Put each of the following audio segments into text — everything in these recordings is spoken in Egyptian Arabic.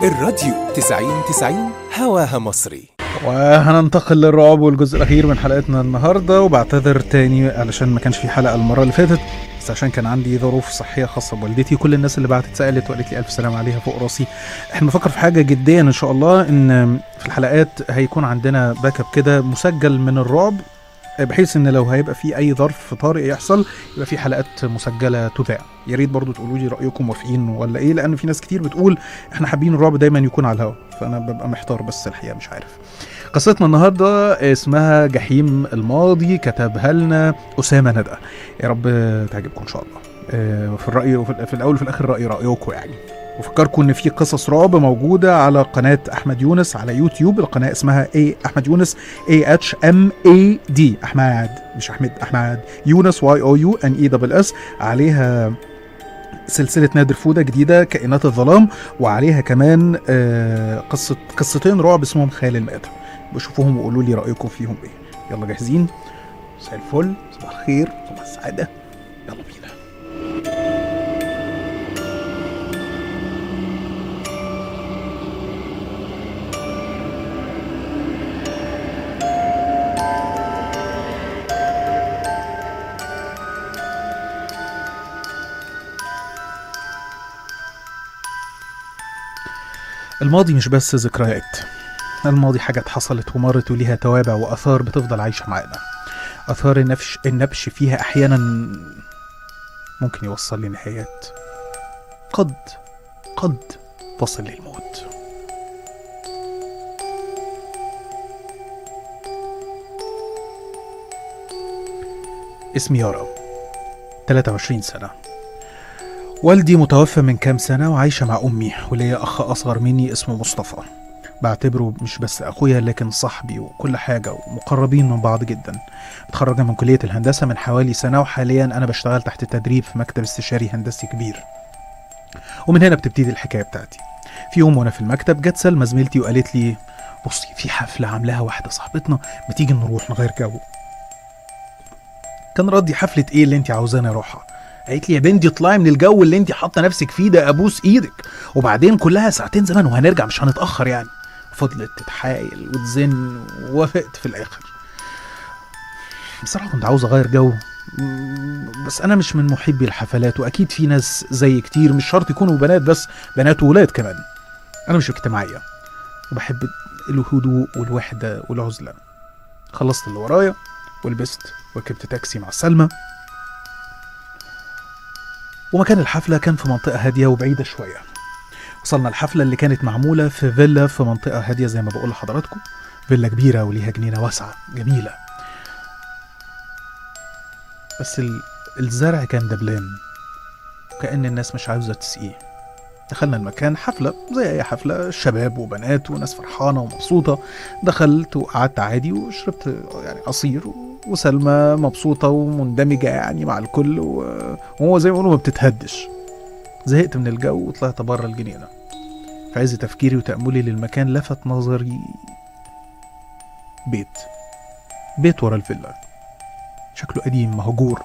الراديو 90 90 هواها مصري وهننتقل للرعب والجزء الاخير من حلقتنا النهارده وبعتذر تاني علشان ما كانش في حلقه المره اللي فاتت بس عشان كان عندي ظروف صحيه خاصه بوالدتي كل الناس اللي بعتت سالت وقالت لي الف سلام عليها فوق راسي احنا بنفكر في حاجه جديا ان شاء الله ان في الحلقات هيكون عندنا باك اب كده مسجل من الرعب بحيث ان لو هيبقى في اي ظرف طارئ يحصل يبقى في حلقات مسجله تذاع يا ريت برضو تقولوا لي رايكم موافقين ولا ايه لان في ناس كتير بتقول احنا حابين الرعب دايما يكون على الهواء فانا ببقى محتار بس الحقيقه مش عارف قصتنا النهارده اسمها جحيم الماضي كتبها لنا اسامه ندى يا رب تعجبكم ان شاء الله آه، في الراي وفي في الاول وفي الاخر راي رايكم يعني وفكركم ان في قصص رعب موجوده على قناه احمد يونس على يوتيوب القناه اسمها اي احمد يونس اي اتش ام اي دي احمد مش احمد احمد يونس واي او يو ان اي دبل اس عليها سلسلة نادر فودة جديدة كائنات الظلام وعليها كمان آه، قصة قصتين رعب اسمهم خيال المآتة بشوفوهم وقولوا لي رأيكم فيهم ايه يلا جاهزين مساء الفل صباح الخير صباح السعادة يلا بينا الماضي مش بس ذكريات الماضي حاجات حصلت ومرت وليها توابع وآثار بتفضل عايشة معانا آثار النفش النبش فيها أحيانا ممكن يوصل لنهايات قد قد تصل للموت اسمي يارا 23 سنة والدي متوفى من كام سنة وعايشة مع أمي وليا أخ أصغر مني اسمه مصطفى بعتبره مش بس أخويا لكن صاحبي وكل حاجة ومقربين من بعض جدا اتخرجنا من كلية الهندسة من حوالي سنة وحاليا أنا بشتغل تحت التدريب في مكتب استشاري هندسي كبير ومن هنا بتبتدي الحكاية بتاعتي في يوم وأنا في المكتب جت سلمى زميلتي وقالت لي بصي في حفلة عاملاها واحدة صاحبتنا ما تيجي نروح نغير جو كان ردي حفلة ايه اللي انت عاوزاني اروحها قالت لي يا بنتي اطلعي من الجو اللي انت حاطه نفسك فيه ده ابوس ايدك وبعدين كلها ساعتين زمان وهنرجع مش هنتاخر يعني فضلت تتحايل وتزن ووافقت في الاخر بصراحه كنت عاوز اغير جو مم، بس انا مش من محبي الحفلات واكيد في ناس زي كتير مش شرط يكونوا بنات بس بنات وولاد كمان انا مش اجتماعيه وبحب الهدوء والوحده والعزله خلصت اللي ورايا ولبست وركبت تاكسي مع سلمى ومكان الحفلة كان في منطقة هادية وبعيدة شوية وصلنا الحفلة اللي كانت معمولة في فيلا في منطقة هادية زي ما بقول لحضراتكم فيلا كبيرة وليها جنينة واسعة جميلة بس ال... الزرع كان دبلان وكأن الناس مش عاوزة تسقيه دخلنا المكان حفلة زي أي حفلة شباب وبنات وناس فرحانة ومبسوطة دخلت وقعدت عادي وشربت يعني عصير وسلمى مبسوطة ومندمجة يعني مع الكل و- وهو زي ما بيقولوا ما بتتهدش زهقت من الجو وطلعت بره الجنينة في عز تفكيري وتأملي للمكان لفت نظري بيت بيت ورا الفيلا شكله قديم مهجور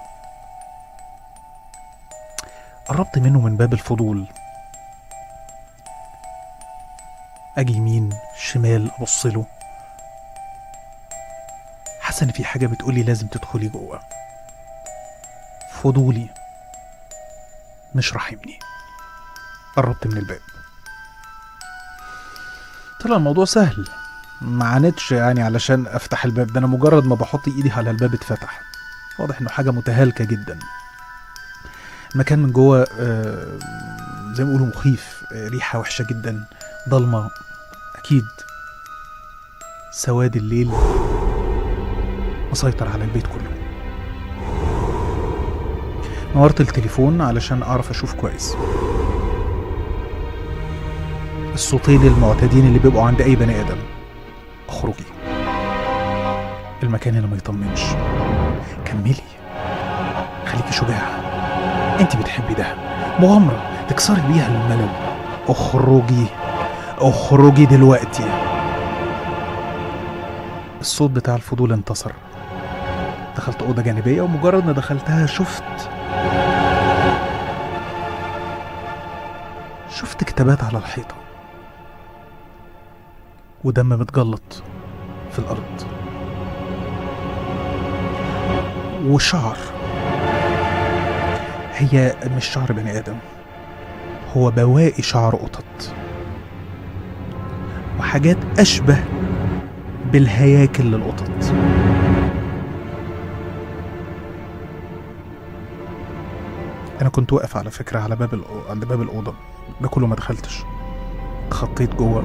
قربت منه من باب الفضول أجي يمين شمال أبص له حاسة إن في حاجة بتقولي لازم تدخلي جوه فضولي مش رحمني قربت من الباب طلع الموضوع سهل ما عانتش يعني علشان افتح الباب ده انا مجرد ما بحط ايدي على الباب اتفتح واضح انه حاجه متهالكه جدا المكان من جوه آه، زي ما بيقولوا مخيف آه، ريحه وحشه جدا ضلمه اكيد سواد الليل مسيطر على البيت كله نورت التليفون علشان اعرف اشوف كويس الصوتين المعتادين اللي بيبقوا عند اي بني ادم اخرجي المكان اللي ما يطمنش كملي خليكي شجاعة انت بتحبي ده مغامرة تكسري بيها الملل اخرجي اخرجي دلوقتي الصوت بتاع الفضول انتصر دخلت أوضة جانبية ومجرد ما دخلتها شفت شفت كتابات على الحيطة ودم متجلط في الأرض وشعر هي مش شعر بني آدم هو بواقي شعر قطط وحاجات أشبه بالهياكل للقطط أنا كنت واقف على فكرة على باب الأو... عند باب الأوضة ده كله ما دخلتش خطيت جوه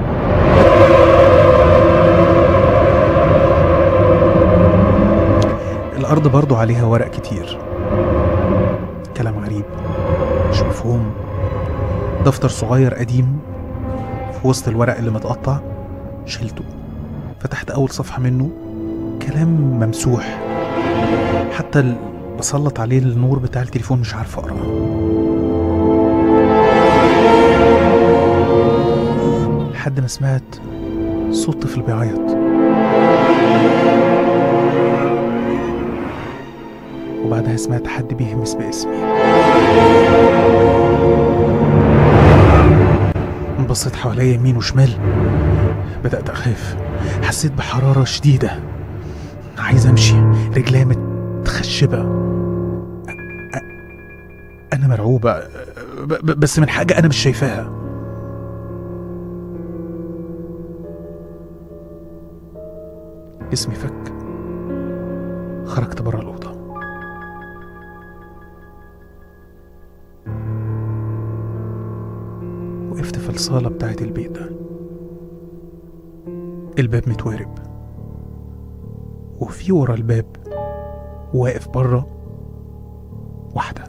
الأرض برضو عليها ورق كتير كلام غريب مش مفهوم دفتر صغير قديم في وسط الورق اللي متقطع شلته فتحت أول صفحة منه كلام ممسوح حتى ال- بسلط عليه النور بتاع التليفون مش عارف أقرأ لحد ما سمعت صوت طفل بيعيط وبعدها سمعت حد بيهمس باسمي بصيت حواليا يمين وشمال بدأت أخاف حسيت بحرارة شديدة عايز أمشي رجليا متخشبة أ- أ- أنا مرعوبة ب- ب- بس من حاجة أنا مش شايفاها اسمي فك خرجت بره الأوضة وقفت في الصالة بتاعت البيت ده الباب متوارب وفي ورا الباب واقف بره واحدة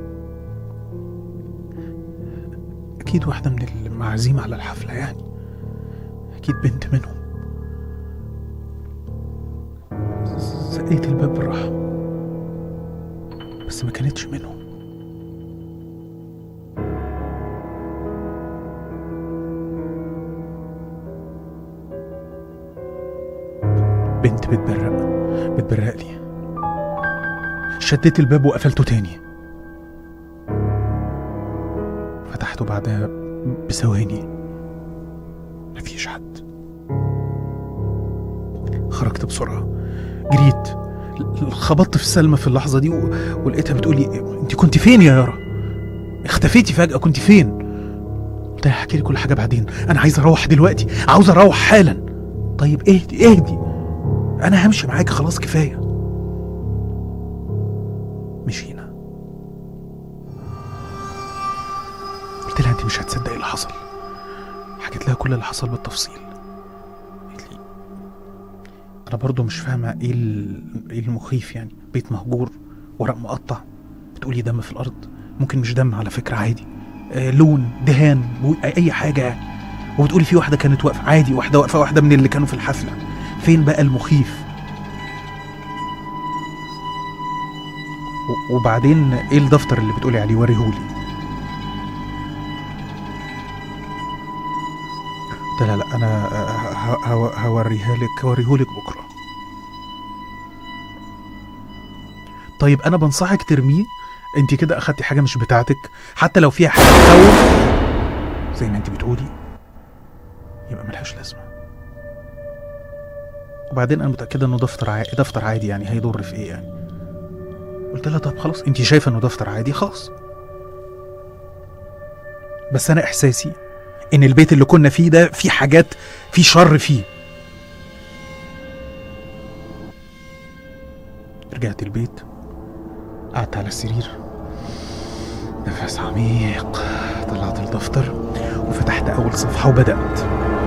أكيد واحدة من المعازيم على الحفلة يعني أكيد بنت منهم زقيت الباب بالراحة بس ما كانتش منهم بنت بتبرق بتبرق لي شديت الباب وقفلته تاني فتحته بعدها بثواني مفيش حد خرجت بسرعة جريت خبطت في سلمى في اللحظة دي و... ولقيتها بتقولي انت كنت فين يا يارا اختفيتي فجأة كنت فين قلت لها هحكي لك كل حاجة بعدين انا عايز اروح دلوقتي عاوز اروح حالا طيب اهدي اهدي انا همشي معاك خلاص كفايه مشينا قلت لها انت مش هتصدقي اللي حصل حكيت لها كل اللي حصل بالتفصيل قالت لي انا برضو مش فاهمه ايه ال- ايه المخيف يعني بيت مهجور ورق مقطع بتقولي دم في الارض ممكن مش دم على فكره عادي آه لون دهان بو- اي حاجه يعني وبتقولي في واحده كانت واقفه عادي واحده واقفه واحده من اللي كانوا في الحفله فين بقى المخيف و- وبعدين ايه الدفتر اللي بتقولي عليه وريهولي قلت لها لا انا ه- ه- هوريها لك هوريهولك بكره طيب انا بنصحك ترميه انت كده اخدتي حاجه مش بتاعتك حتى لو فيها حاجه تخوف زي ما انت بتقولي يبقى ملهاش لازمه وبعدين انا متاكده انه دفتر عادي دفتر عادي يعني هيضر في ايه يعني قلت لها طب خلاص انت شايفه انه دفتر عادي خلاص بس انا احساسي ان البيت اللي كنا فيه ده فيه حاجات فيه شر فيه رجعت البيت قعدت على السرير نفس عميق طلعت الدفتر وفتحت اول صفحه وبدات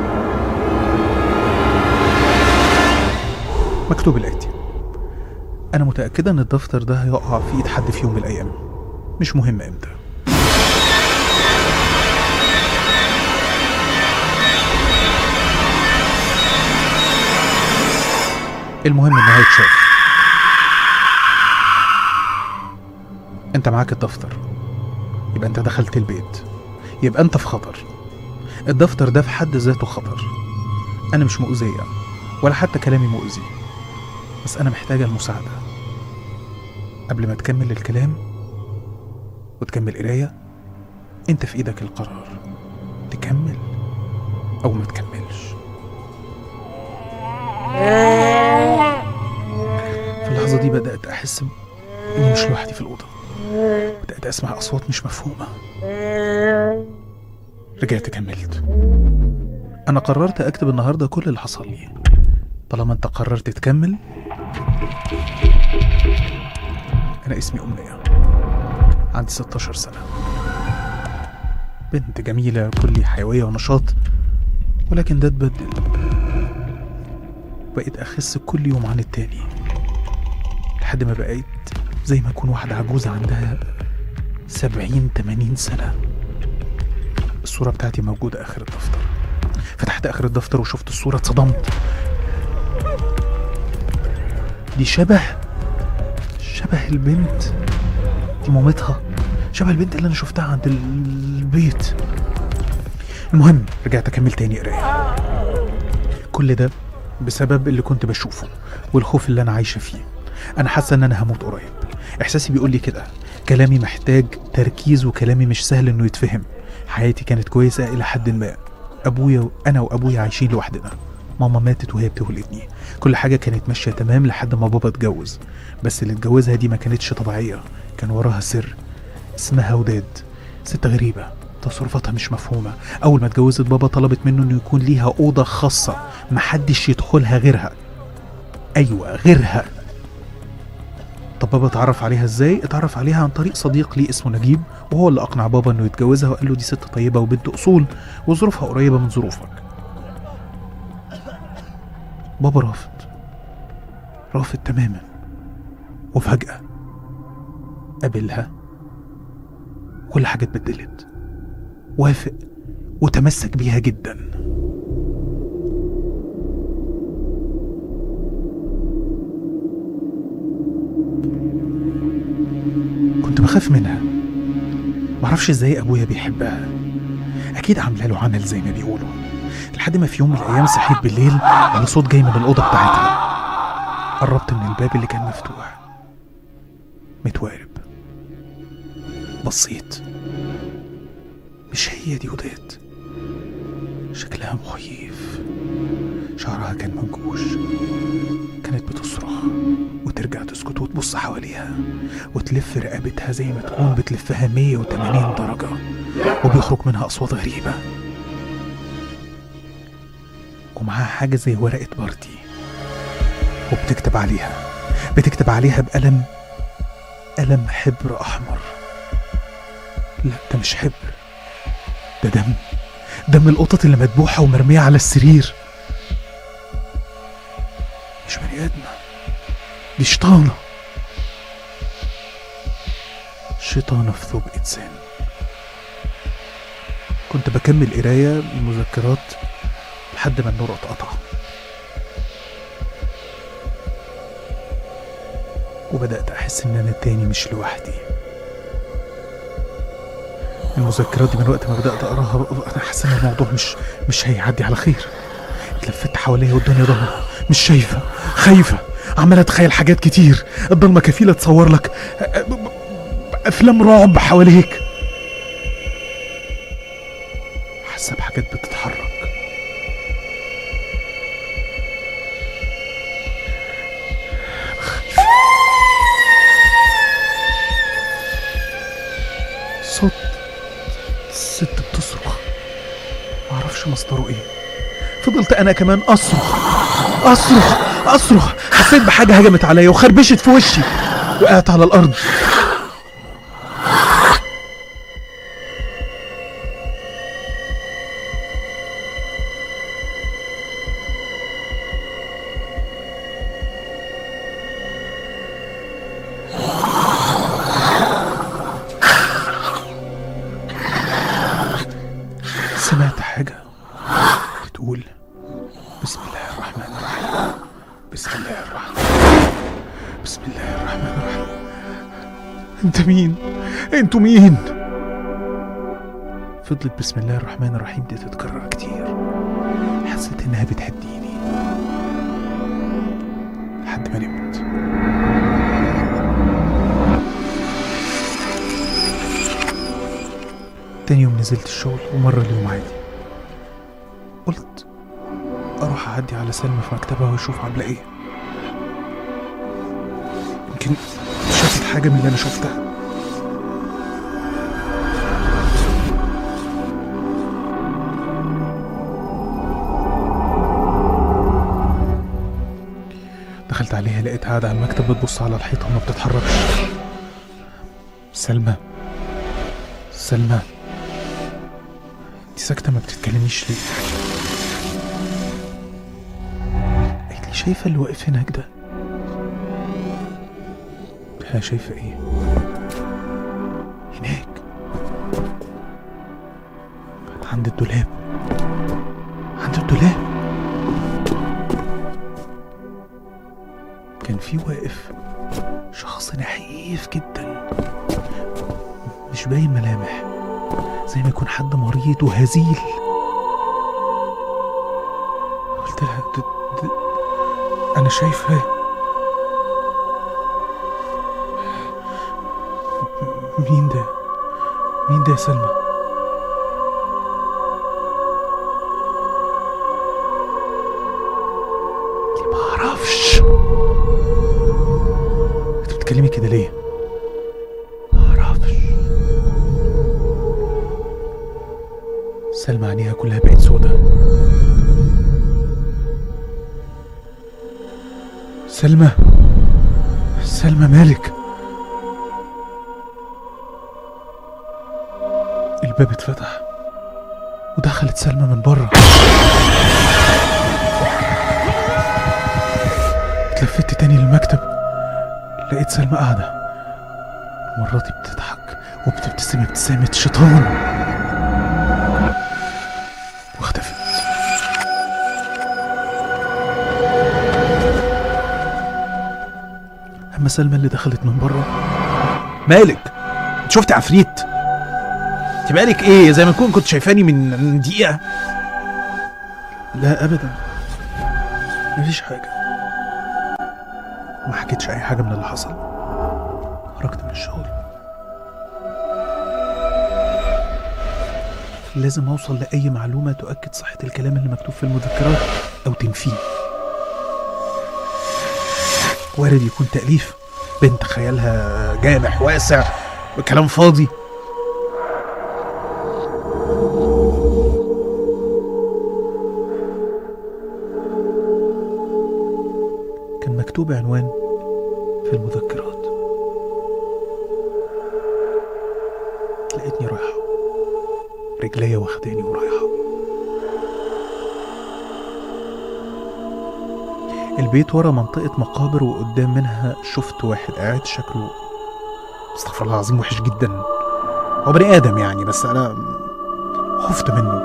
مكتوب الآتي أنا متأكدة إن الدفتر ده هيقع في إيد حد في يوم من الأيام مش مهم إمتى المهم إنه هيتشاف أنت معاك الدفتر يبقى أنت دخلت البيت يبقى أنت في خطر الدفتر ده في حد ذاته خطر أنا مش مؤذية ولا حتى كلامي مؤذي بس أنا محتاجة المساعدة قبل ما تكمل الكلام وتكمل قراية أنت في إيدك القرار تكمل أو ما تكملش في اللحظة دي بدأت أحس إني مش لوحدي في الأوضة بدأت أسمع أصوات مش مفهومة رجعت كملت أنا قررت أكتب النهاردة كل اللي حصل لي طالما أنت قررت تكمل أنا اسمي أمنية عندي 16 سنة بنت جميلة كلي حيوية ونشاط ولكن ده اتبدل بقيت أخس كل يوم عن التاني لحد ما بقيت زي ما أكون واحدة عجوزة عندها سبعين تمانين سنة الصورة بتاعتي موجودة آخر الدفتر فتحت آخر الدفتر وشفت الصورة اتصدمت دي شبه شبه البنت دي مامتها شبه البنت اللي أنا شفتها عند البيت المهم رجعت أكمل تاني قراية كل ده بسبب اللي كنت بشوفه والخوف اللي أنا عايشة فيه أنا حاسة إن أنا هموت قريب إحساسي بيقول لي كده كلامي محتاج تركيز وكلامي مش سهل إنه يتفهم حياتي كانت كويسة إلى حد ما أبويا أنا وأبويا عايشين لوحدنا ماما ماتت وهي بتولدني كل حاجة كانت ماشية تمام لحد ما بابا اتجوز بس اللي اتجوزها دي ما كانتش طبيعية كان وراها سر اسمها وداد ست غريبة تصرفاتها مش مفهومة أول ما اتجوزت بابا طلبت منه إنه يكون ليها أوضة خاصة محدش يدخلها غيرها أيوة غيرها طب بابا اتعرف عليها ازاي؟ اتعرف عليها عن طريق صديق ليه اسمه نجيب وهو اللي اقنع بابا انه يتجوزها وقال له دي ست طيبه وبنت اصول وظروفها قريبه من ظروفك. بابا رافض رافض تماما وفجأة قابلها كل حاجة اتبدلت وافق وتمسك بيها جدا كنت بخاف منها معرفش ازاي ابويا بيحبها اكيد عامله له عمل زي ما بيقولوا لحد ما في يوم من الايام صحيت بالليل على صوت جاي من الاوضه بتاعتها قربت من الباب اللي كان مفتوح متوارب بصيت مش هي دي وداد شكلها مخيف شعرها كان منكوش كانت بتصرخ وترجع تسكت وتبص حواليها وتلف رقبتها زي ما تكون بتلفها 180 درجة وبيخرج منها أصوات غريبة ومعاها حاجة زي ورقة بارتي وبتكتب عليها بتكتب عليها بقلم قلم حبر أحمر لا ده مش حبر ده دم دم القطط اللي مذبوحة ومرمية على السرير مش بني آدمة دي شيطانة شيطانة في ثوب إنسان كنت بكمل قراية المذكرات لحد ما النور اتقطع وبدأت أحس إن أنا تاني مش لوحدي المذكرات دي من وقت ما بدأت أقراها أنا حاسس إن الموضوع مش مش هيعدي على خير اتلفت حواليا والدنيا ضلمة مش شايفة خايفة عمالة أتخيل حاجات كتير الضلمة كفيلة تصور لك أفلام رعب حواليك حاسة بحاجات بتتحرك صوت الست بتصرخ معرفش مصدره ايه فضلت انا كمان اصرخ اصرخ اصرخ حسيت بحاجه هجمت عليا وخربشت في وشي وقعت على الارض سمعت حاجة بتقول بسم الله الرحمن الرحيم بسم الله الرحمن بسم الله الرحمن الرحيم انت مين انتوا مين فضلت بسم الله الرحمن الرحيم دي تتكرر كتير حسيت انها بتهديني لحد ما نمت تاني يوم نزلت الشغل ومر اليوم عادي قلت اروح اعدي على سلمى في مكتبها واشوف عامله ايه يمكن شافت حاجه من اللي انا شفتها دخلت عليها لقيتها قاعدة على المكتب بتبص على الحيطة وما بتتحركش سلمى سلمى انت ساكتة ما بتتكلميش ليه قالت لي شايفة اللي واقف هناك ده ها شايفة ايه هناك عند الدولاب عند الدولاب كان في واقف شخص نحيف جدا مش باين ملامح زي ما يكون حد مريض وهزيل قلت لها د... د... انا شايفه مين ده مين ده يا سلمى ما اعرفش انت بتتكلمي كده ليه ما اعرفش سلمى عينيها كلها بقت سودا سلمى سلمى مالك الباب اتفتح ودخلت سلمى من بره اتلفت تاني للمكتب لقيت سلمى قاعدة المرة دي بتضحك وبتبتسم ابتسامة شيطان واختفت أما سلمى اللي دخلت من بره مالك انت شفت عفريت انت مالك ايه زي ما تكون كنت شايفاني من دقيقة لا أبدا مفيش حاجة ما حكيتش اي حاجه من اللي حصل خرجت من الشغل لازم اوصل لاي معلومه تؤكد صحه الكلام اللي مكتوب في المذكرات او تنفيه وارد يكون تاليف بنت خيالها جامح واسع بكلام فاضي كان مكتوب عنوان في المذكرات لقيتني رايحة رجليا واخداني ورايحة البيت ورا منطقة مقابر وقدام منها شفت واحد قاعد شكله استغفر الله العظيم وحش جدا هو بني آدم يعني بس أنا خفت منه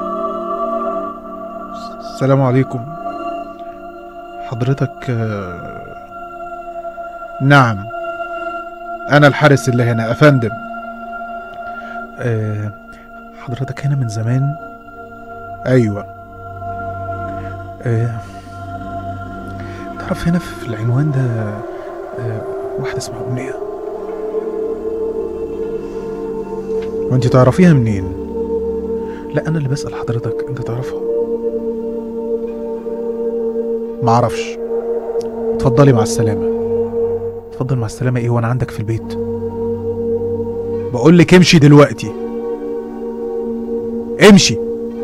السلام عليكم حضرتك آه، نعم أنا الحارس اللي هنا أفندم آه، حضرتك هنا من زمان أيوة آه، تعرف هنا في العنوان ده آه، واحدة اسمها أمنية وانت تعرفيها منين؟ لا أنا اللي بسأل حضرتك أنت تعرفها معرفش اتفضلي مع السلامة اتفضل مع السلامة ايه وانا عندك في البيت بقول لك امشي دلوقتي امشي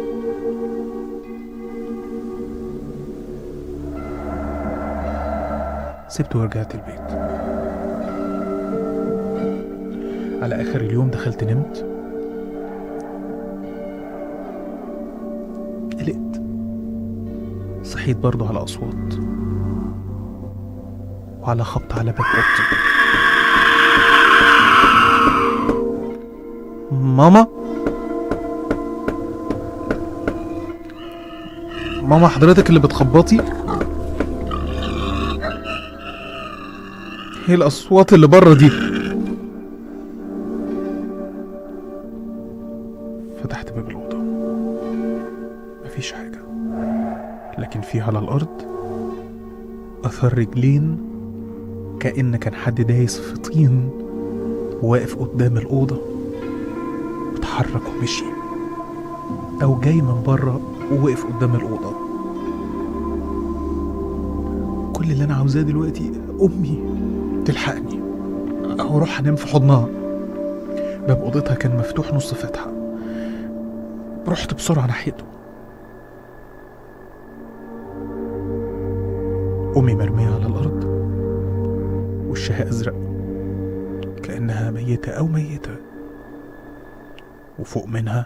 سبته ورجعت البيت على اخر اليوم دخلت نمت قلقت صحيت برضه على اصوات وعلى خبط على باب اوضتي ماما ماما حضرتك اللي بتخبطي ايه الاصوات اللي بره دي فتحت باب الاوضه مفيش حاجه لكن في على الارض اثر رجلين كأن كان حد دايس في طين واقف قدام الأوضة اتحرك ومشي أو جاي من بره ووقف قدام الأوضة كل اللي انا عاوزاه دلوقتي امي تلحقني او اروح انام في حضنها باب اوضتها كان مفتوح نص فتحه رحت بسرعه ناحيته امي مرميه على الارض وشها ازرق كانها ميته او ميته وفوق منها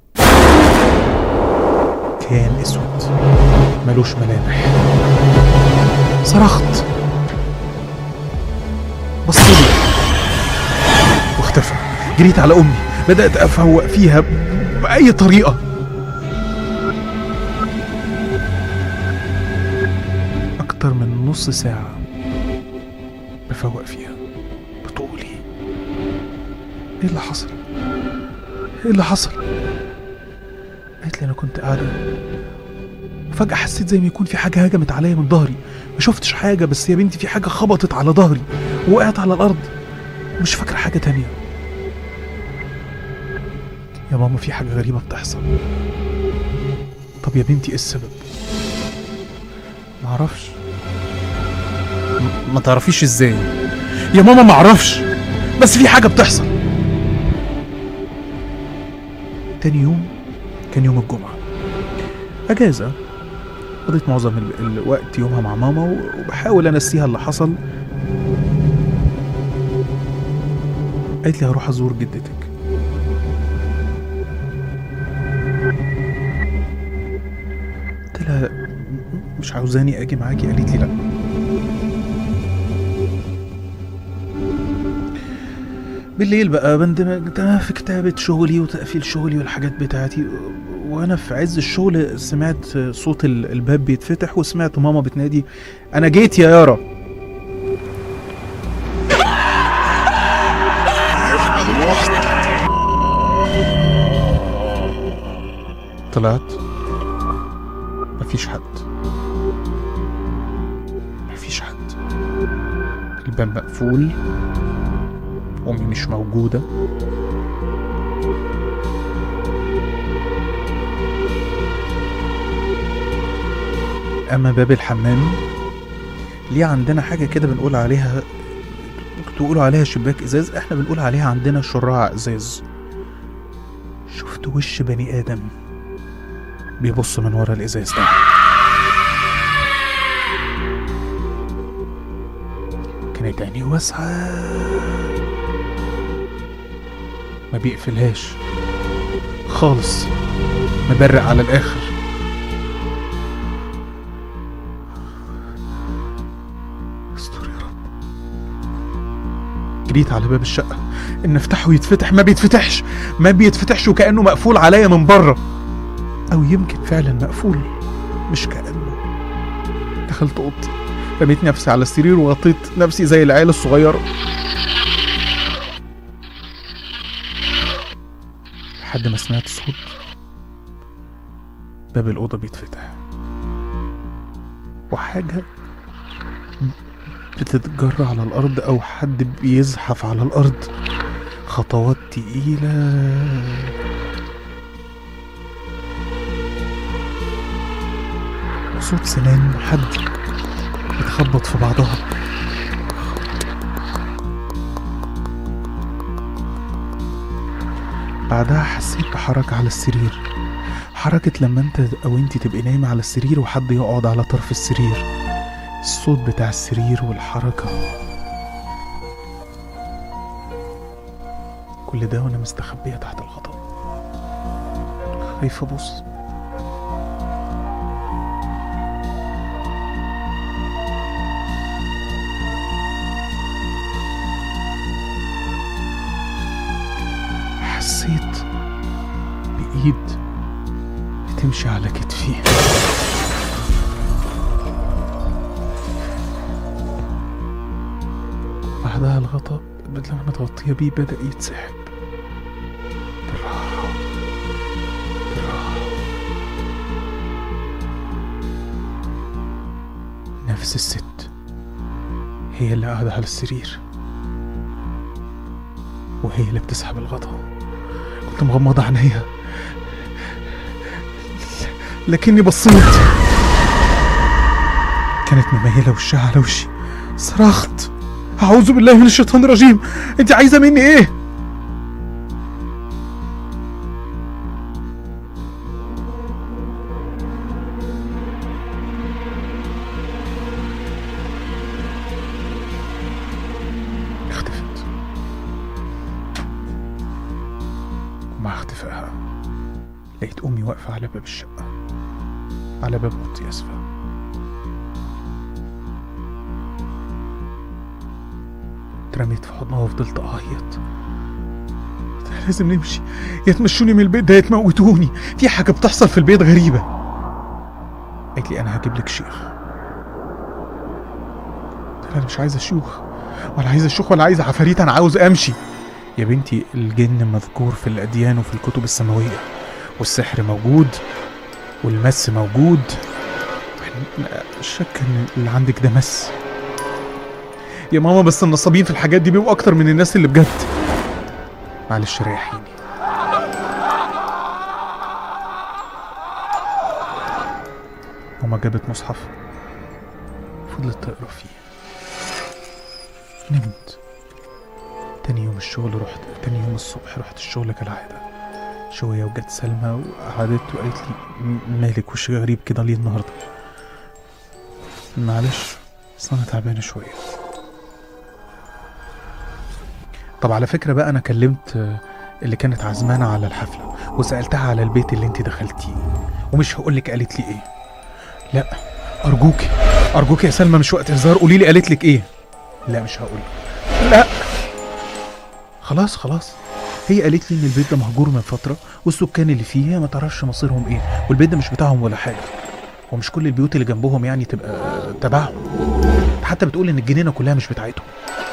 كان اسود ملوش ملامح صرخت بصلي واختفى جريت على امي بدات افوق فيها ب- باي طريقه اكتر من نص ساعه بفوق فيها بطولي ايه اللي حصل ايه اللي حصل قالت لي انا كنت قاعده وفجاه حسيت زي ما يكون في حاجه هجمت عليا من ظهري ما شفتش حاجه بس يا بنتي في حاجه خبطت على ظهري وقعت على الارض مش فاكره حاجه تانية يا ماما في حاجه غريبه بتحصل طب يا بنتي ايه السبب معرفش م- ما تعرفيش ازاي يا ماما معرفش بس في حاجه بتحصل تاني يوم كان يوم الجمعة أجازة قضيت معظم ال- الوقت يومها مع ماما وبحاول أنسيها اللي حصل قالت لي هروح أزور جدتك قلت لها "م- مش عاوزاني أجي معاكي قالت لي لأ بالليل بقى بندمج ده في كتابة شغلي وتقفيل شغلي والحاجات بتاعتي وانا في عز الشغل سمعت صوت ال- الباب بيتفتح وسمعت ماما بتنادي انا جيت يا يارا طلعت مفيش حد مفيش حد الباب مقفول أمي مش موجودة أما باب الحمام ليه عندنا حاجة كده بنقول عليها ممكن تقولوا عليها شباك إزاز إحنا بنقول عليها عندنا شراع إزاز شفت وش بني آدم بيبص من ورا الإزاز ده كانت عينيه واسعة ما بيقفلهاش خالص مبرق على الآخر استر يا رب جريت على باب الشقة إن افتحه يتفتح ما بيتفتحش ما بيتفتحش وكأنه مقفول عليا من بره أو يمكن فعلا مقفول مش كأنه دخلت أوضتي رميت نفسي على السرير وغطيت نفسي زي العيال الصغيرة لحد ما سمعت صوت باب الأوضة بيتفتح وحاجة بتتجرى على الأرض أو حد بيزحف على الأرض خطوات تقيلة صوت سنان حد بتخبط في بعضها بعدها حسيت بحركة على السرير حركة لما انت او انت تبقي نايمة على السرير وحد يقعد على طرف السرير الصوت بتاع السرير والحركة كل ده وانا مستخبية تحت الغطاء خايفة ابص حسيت بإيد بتمشي على كتفي بعدها الغطاء بدل ما متغطية بيه بدأ يتسحب بالراحة بالراحة نفس الست هي اللي قاعدة على السرير وهي اللي بتسحب الغطاء كنت مغمضة عينيا لكني بصيت كانت مميلة وشها على وشي صرخت أعوذ بالله من الشيطان الرجيم أنت عايزة مني إيه؟ اختفت ومع اختفائها لقيت أمي واقفة على باب الشقة على باب أوضتي أسفة اترميت في حضنها وفضلت أعيط قلت لازم نمشي يا تمشوني من البيت ده يا تموتوني في حاجة بتحصل في البيت غريبة قالت لي أنا هجيب لك شيخ قلت لها أنا مش عايزة شيوخ ولا عايزة شيوخ ولا عايزة عفاريت أنا عاوز أمشي يا بنتي الجن مذكور في الأديان وفي الكتب السماوية والسحر موجود والمس موجود شك ان اللي عندك ده مس يا ماما بس النصابين في الحاجات دي بيبقوا اكتر من الناس اللي بجد معلش ريحيني ماما جابت مصحف فضلت تقرا فيه نمت تاني يوم الشغل رحت تاني يوم الصبح رحت الشغل كالعادة شوية وجت سلمى وقعدت وقالت لي "م- مالك وشك غريب كده ليه النهاردة معلش بس أنا تعبانة شوية طب على فكرة بقى أنا كلمت آه، اللي كانت عزمانة على الحفلة وسألتها على البيت اللي انت دخلتيه ومش هقولك قالت لي ايه لا أرجوك أرجوك يا سلمى مش وقت هزار قولي لي قالت لك ايه لا مش هقول لا خلاص خلاص هي قالت لي ان البيت ده مهجور من فتره والسكان اللي فيه ما تعرفش مصيرهم ايه والبيت ده مش بتاعهم ولا حاجه ومش كل البيوت اللي جنبهم يعني تبقى تبعهم حتى بتقول ان الجنينه كلها مش بتاعتهم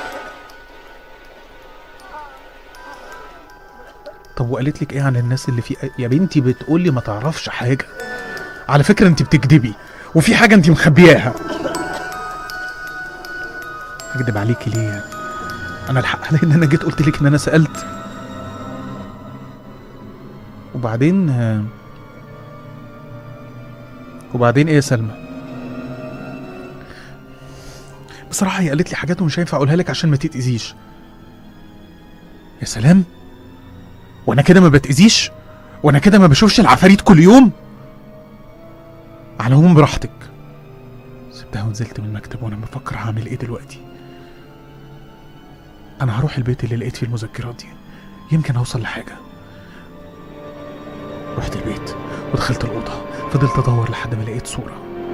طب وقالت لك ايه عن الناس اللي فيه يا بنتي بتقول لي ما تعرفش حاجه على فكره انت بتكدبي وفي حاجه انت مخبياها اكدب عليكي ليه يعني انا الحق علي ان انا جيت قلت لك ان انا سالت وبعدين آه، وبعدين ايه يا سلمى بصراحة هي قالت لي حاجات ومش هينفع اقولها لك عشان ما تتأذيش يا سلام وانا كده ما بتأذيش وانا كده ما بشوفش العفاريت كل يوم على العموم براحتك سبتها ونزلت من المكتب وانا بفكر هعمل ايه دلوقتي انا هروح البيت اللي لقيت فيه المذكرات دي يمكن اوصل لحاجه رحت البيت ودخلت الاوضه فضلت ادور لحد ما لقيت صوره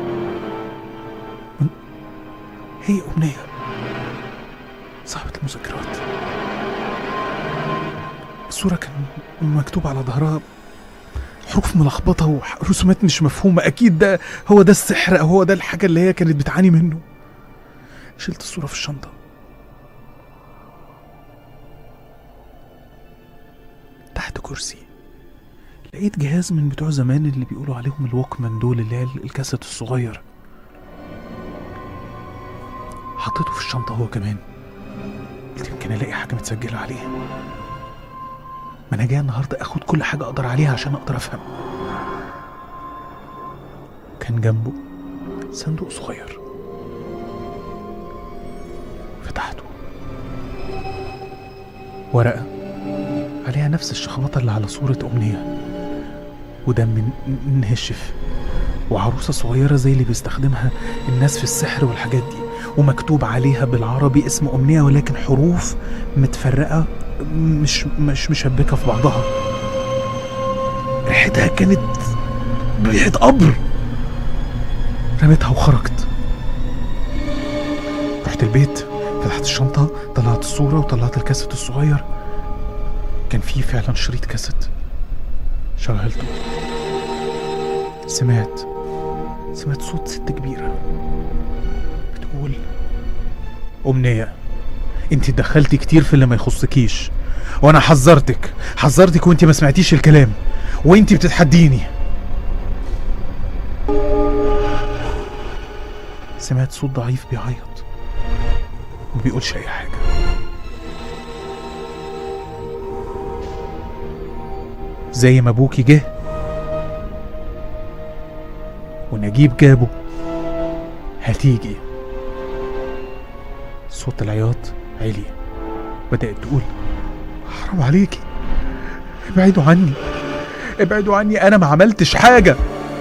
من... هي امنيه صاحبه المذكرات الصوره كان مكتوب على ظهرها حروف ملخبطه ورسومات مش مفهومه اكيد ده هو ده السحر او هو ده الحاجه اللي هي كانت بتعاني منه شلت الصوره في الشنطه تحت كرسي لقيت جهاز من بتوع زمان اللي بيقولوا عليهم الوكمان دول اللي هي الكاسيت الصغير حطيته في الشنطة هو كمان قلت يمكن الاقي حاجة متسجلة عليه ما انا جاي النهاردة اخد كل حاجة اقدر عليها عشان اقدر افهم كان جنبه صندوق صغير فتحته ورقة عليها نفس الشخبطة اللي على صورة أمنية ودم من نهشف وعروسة صغيرة زي اللي بيستخدمها الناس في السحر والحاجات دي ومكتوب عليها بالعربي اسم أمنية ولكن حروف متفرقة مش مش مشبكة في بعضها ريحتها كانت ريحة قبر رميتها وخرجت رحت البيت فتحت الشنطة طلعت الصورة وطلعت الكاسيت الصغير كان فيه فعلا شريط كاسيت شغلته سمعت سمعت صوت ست كبيرة بتقول أمنية انت اتدخلتي كتير في اللي ما يخصكيش وانا حذرتك حذرتك وانت ما سمعتيش الكلام وانت بتتحديني سمعت صوت ضعيف بيعيط ما بيقولش اي حاجه زي ما ابوكي جه ونجيب جابه هتيجي صوت العياط عالي بدأت تقول حرام عليكي ابعدوا عني ابعدوا عني انا ما عملتش حاجه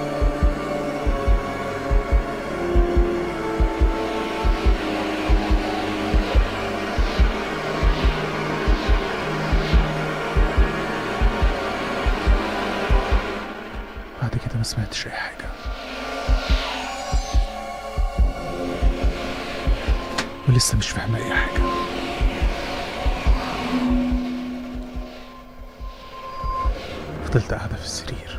بعد كده ما سمعتش اي حاجه ولسه مش فاهمه اي حاجه فضلت قاعدة في السرير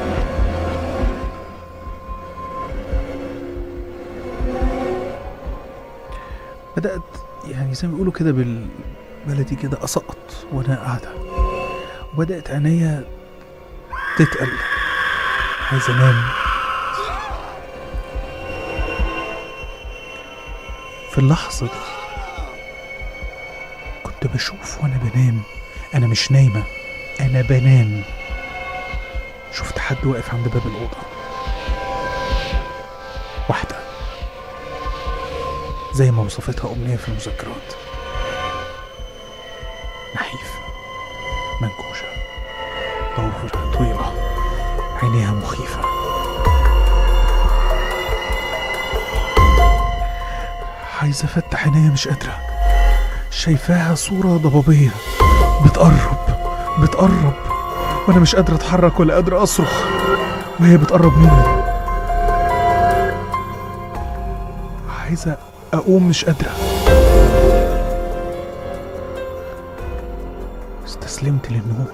بدأت يعني زي ما بيقولوا كده بالبلدي كده أسقط وأنا قاعدة وبدأت عينيا تتقل عايز أنام في اللحظة دي كنت بشوف وأنا بنام أنا مش نايمة أنا بنام شفت حد واقف عند باب الأوضة واحدة زي ما وصفتها أمنية في المذكرات نحيفة منكوشة ضوافرها طويلة عينيها مخيفة عايزة أفتح عينيا مش قادرة شايفاها صورة ضبابية بتقرب بتقرب وانا مش قادر اتحرك ولا قادر اصرخ وهي بتقرب مني عايزه اقوم مش قادره استسلمت للنوم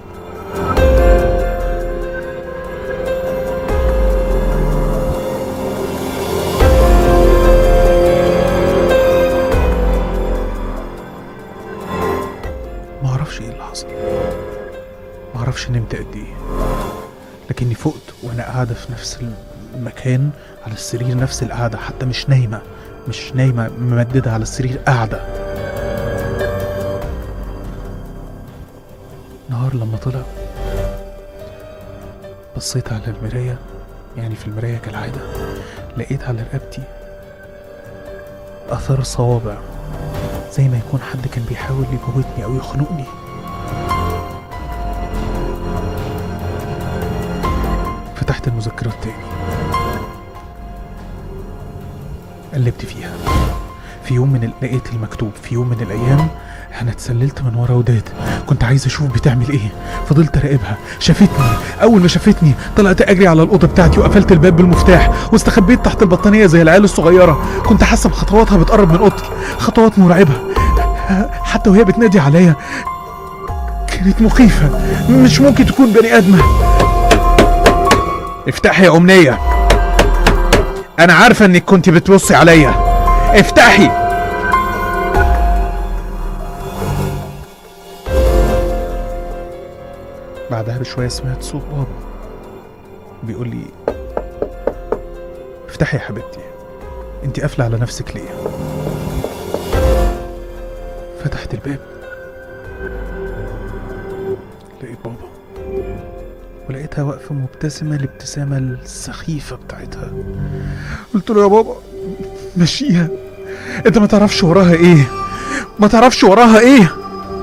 ما اعرفش ايه اللي حصل ما اعرفش نمت قد ايه لكني فقت وانا قاعده في نفس المكان على السرير نفس القعده حتى مش نايمه مش نايمه ممدده على السرير قاعده نهار لما طلع بصيت على المرايه يعني في المرايه كالعاده لقيت على رقبتي اثار صوابع زي ما يكون حد كان بيحاول يموتني او يخنقني فتحت المذكرات تاني قلبت فيها في يوم من ال- لقيت المكتوب في يوم من الايام انا اتسللت من ورا وداد كنت عايز اشوف بتعمل ايه فضلت اراقبها شافتني اول ما شافتني طلعت اجري على الاوضه بتاعتي وقفلت الباب بالمفتاح واستخبيت تحت البطانيه زي العيال الصغيره كنت حاسه بخطواتها بتقرب من اوضتي خطوات مرعبه حتى وهي بتنادي عليا كانت مخيفه مش ممكن تكون بني ادمه افتحي يا أمنية أنا عارفة إنك كنت بتبصي عليا افتحي بعدها بشوية سمعت صوت بابا بيقول لي افتحي يا حبيبتي انت قافلة على نفسك ليه فتحت الباب لقيت بابا ولقيتها واقفة مبتسمة الابتسامة السخيفة بتاعتها قلت له يا بابا مشيها انت ما تعرفش وراها ايه ما تعرفش وراها ايه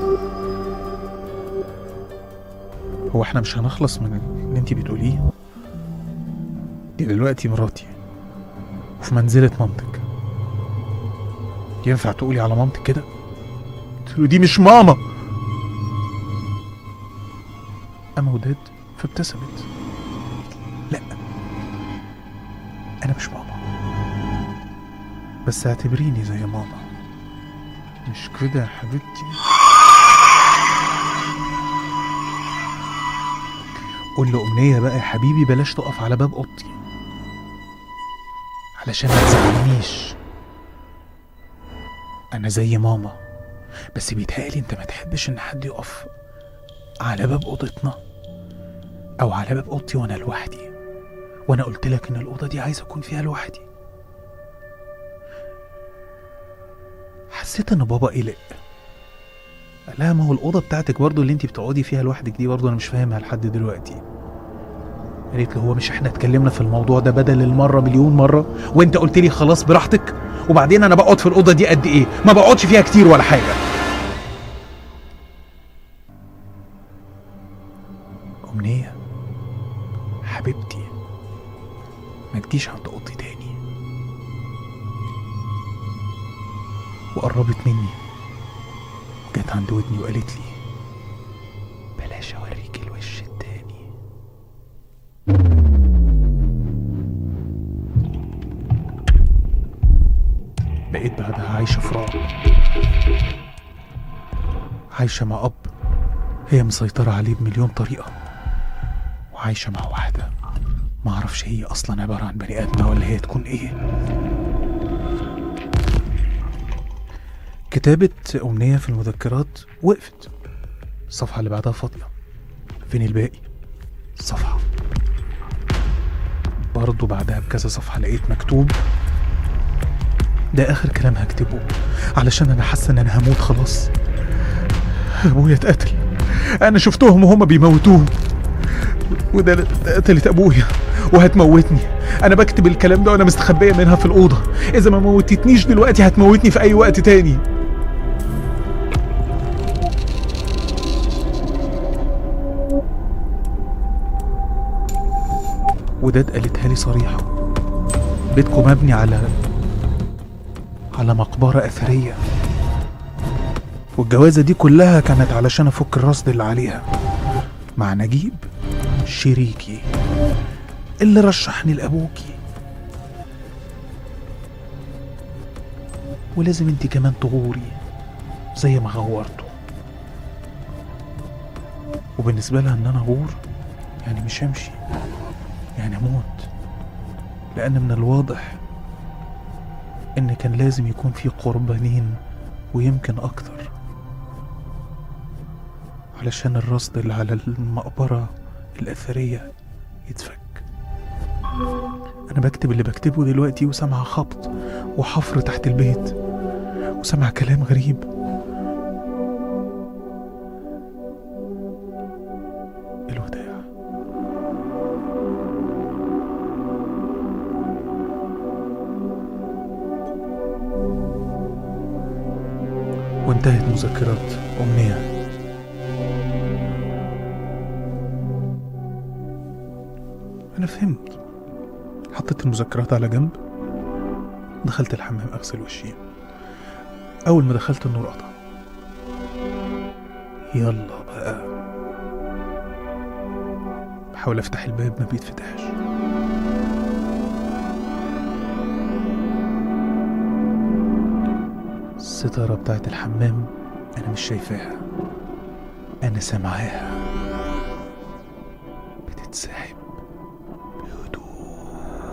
هو احنا مش هنخلص من اللي انت بتقوليه دي دلوقتي مراتي وفي منزلة مامتك ينفع تقولي على مامتك كده قلت له دي مش ماما أما وداد فابتسمت لا أنا مش ماما بس اعتبريني زي ماما مش كده يا حبيبتي قول لأمنية بقى يا حبيبي بلاش تقف على باب أوضتي علشان ما تزعلنيش أنا زي ماما بس بيتهيألي أنت ما تحبش إن حد يقف على باب أوضتنا أو على باب أوضتي وأنا لوحدي وأنا قلت لك إن الأوضة دي عايز أكون فيها لوحدي حسيت إن بابا قلق لا ما هو الأوضة بتاعتك برضو اللي انت بتقعدي فيها لوحدك دي برضو أنا مش فاهمها لحد دلوقتي قالت له هو مش احنا اتكلمنا في الموضوع ده بدل المره مليون مره وانت قلت لي خلاص براحتك وبعدين انا بقعد في الاوضه دي قد ايه ما بقعدش فيها كتير ولا حاجه امنيه حبيبتي ما تجيش عند اوضتي تاني وقربت مني وجت عند ودني وقالت لي بلاش اوريك الوش التاني بقيت بعدها عايشة في رعب عايشة مع أب هي مسيطرة عليه بمليون طريقة وعايشة مع واحدة معرفش هي أصلا عبارة عن بني آدمة ولا هي تكون إيه كتابة أمنية في المذكرات وقفت الصفحة اللي بعدها فاضية فين الباقي صفحة برضه بعدها بكذا صفحة لقيت مكتوب ده آخر كلام هكتبه علشان أنا حاسة إن أنا هموت خلاص أبويا اتقتل أنا شفتهم وهما بيموتوه وده ده قتلت أبويا وهتموتني أنا بكتب الكلام ده وأنا مستخبية منها في الأوضة إذا ما موتتنيش دلوقتي هتموتني في أي وقت تاني وداد قالتها لي صريحة بيتكم مبني على على مقبرة أثرية والجوازة دي كلها كانت علشان أفك الرصد اللي عليها مع نجيب شريكي اللي رشحني لأبوكي ولازم انت كمان تغوري زي ما غورته وبالنسبة لها ان انا اغور يعني مش همشي يعني اموت لان من الواضح ان كان لازم يكون في قربانين ويمكن اكتر علشان الرصد اللي على المقبرة الأثرية يتفك أنا بكتب اللي بكتبه دلوقتي وسامع خبط وحفر تحت البيت وسامع كلام غريب الوداع وانتهت مذكرات أمنية أنا فهمت حطيت المذكرات على جنب دخلت الحمام أغسل وشي أول ما دخلت النور قطع يلا بقى بحاول أفتح الباب ما بيتفتحش الستارة بتاعت الحمام أنا مش شايفاها أنا سامعاها بتتسحب بهدوء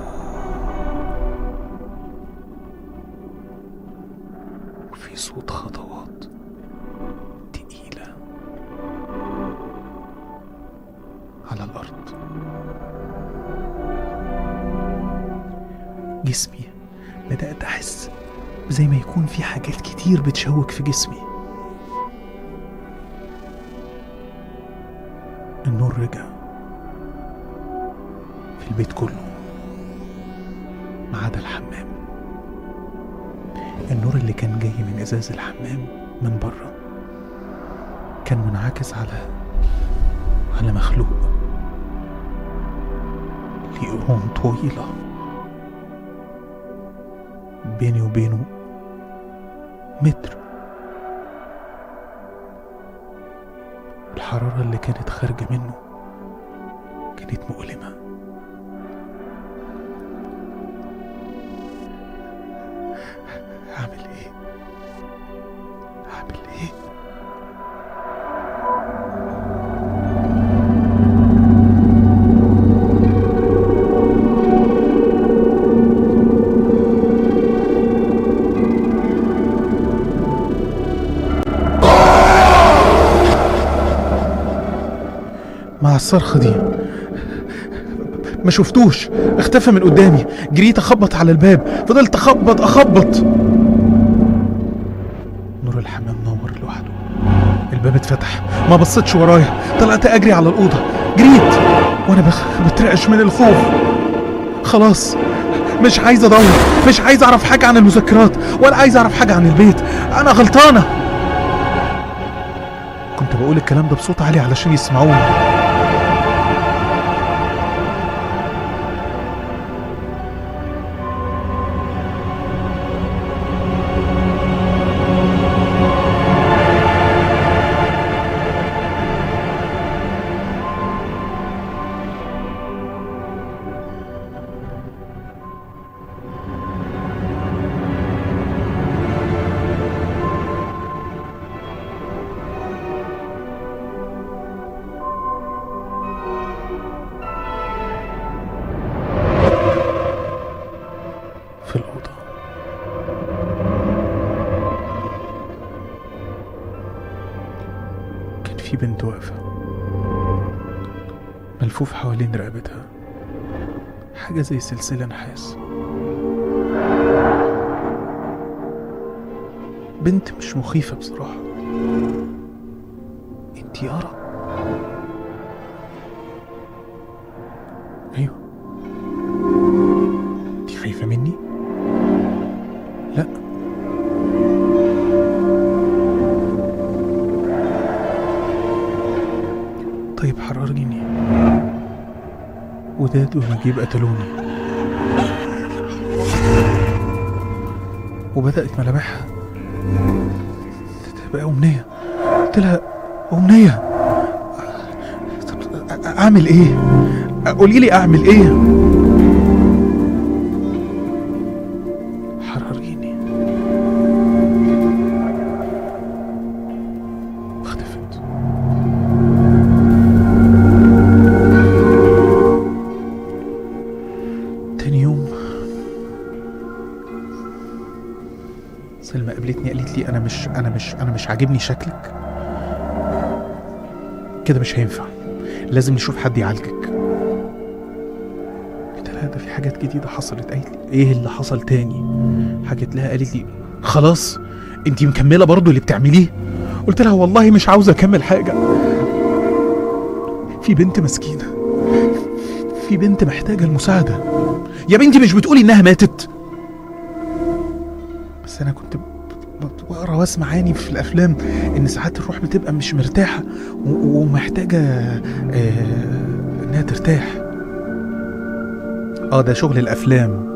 وفي صوت خطوات تقيلة على الأرض جسمي بدأت أحس زي ما يكون في حاجات كتير بتشوك في جسمي النور رجع في البيت كله ما عدا الحمام النور اللي كان جاي من ازاز الحمام من بره كان منعكس على على مخلوق ليه قرون طويلة بيني وبينه متر الحرارة اللي كانت خارجة منه كانت مؤلمة أعمل إيه؟ أعمل إيه؟ مع الصرخة دي ما شفتوش اختفى من قدامي جريت اخبط على الباب فضلت اخبط اخبط نور الحمام نور لوحده الباب اتفتح ما بصيتش ورايا طلعت اجري على الاوضه جريت وانا بخ... بترعش من الخوف خلاص مش عايز ادور مش عايز اعرف حاجه عن المذكرات ولا عايز اعرف حاجه عن البيت انا غلطانه كنت بقول الكلام ده بصوت عالي علشان يسمعوني في الأوضة كان في بنت واقفة ملفوف حوالين رقبتها حاجة زي سلسلة نحاس بنت مش مخيفة بصراحة انت يارا ايوه انت خايفة مني؟ لا طيب حرريني وداد ونجيب قتلوني وبدأت ملامحها تبقى أمنية قلت لها أمنية طب أ- أعمل إيه؟ قولي لي أعمل إيه؟ حرريني اختفت تاني يوم سلمى قابلتني قالت لي انا مش انا مش انا مش عاجبني شكلك كده مش هينفع لازم نشوف حد يعالجك قلت لها ده في حاجات جديدة حصلت قالت لي ايه اللي حصل تاني حكت لها قالت لي خلاص انتي مكملة برضو اللي بتعمليه قلت لها والله مش عاوزة اكمل حاجة في بنت مسكينة في بنت محتاجة المساعدة يا بنتي مش بتقولي انها ماتت بس انا كنت ب- ب- بقرا واسمع عيني في الافلام ان ساعات الروح بتبقى مش مرتاحه و- ومحتاجه آه، انها ترتاح اه ده شغل الافلام